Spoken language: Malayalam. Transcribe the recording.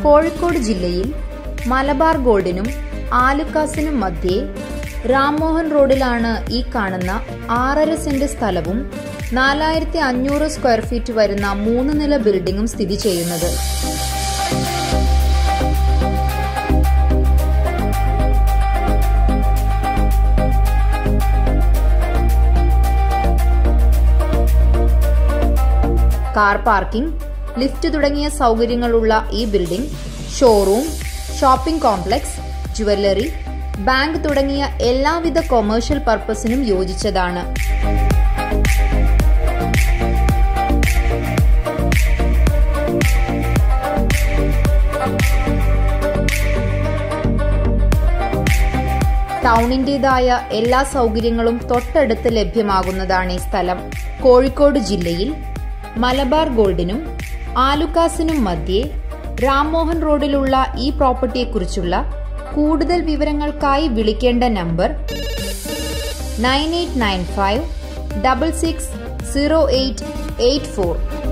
കോഴിക്കോട് ജില്ലയിൽ മലബാർ ഗോൾഡിനും ആലുക്കാസിനും മധ്യേ രാംമോഹൻ റോഡിലാണ് ഈ കാണുന്ന ആറര സെന്റ് സ്ഥലവും നാലായിരത്തി അഞ്ഞൂറ് സ്ക്വയർ ഫീറ്റ് വരുന്ന മൂന്ന് നില ബിൽഡിംഗും സ്ഥിതി ചെയ്യുന്നത് കാർ പാർക്കിംഗ് ലിഫ്റ്റ് തുടങ്ങിയ സൗകര്യങ്ങളുള്ള ഈ building showroom shopping complex jewellery bank തുടങ്ങിയ എല്ലാവിധ കൊമേഴ്ഷ്യൽ പർപ്പസിനും യോജിച്ചതാണ് ടൗണിന്റേതായ എല്ലാ സൗകര്യങ്ങളും തൊട്ടടുത്ത് ലഭ്യമാകുന്നതാണ് ഈ സ്ഥലം കോഴിക്കോട് ജില്ലയിൽ മലബാർ ഗോൾഡിനും ആലുക്കാസിനും മധ്യേ രാംമോഹൻ റോഡിലുള്ള ഈ പ്രോപ്പർട്ടിയെക്കുറിച്ചുള്ള കൂടുതൽ വിവരങ്ങൾക്കായി വിളിക്കേണ്ട number nine eight nine five double six zero eight eight four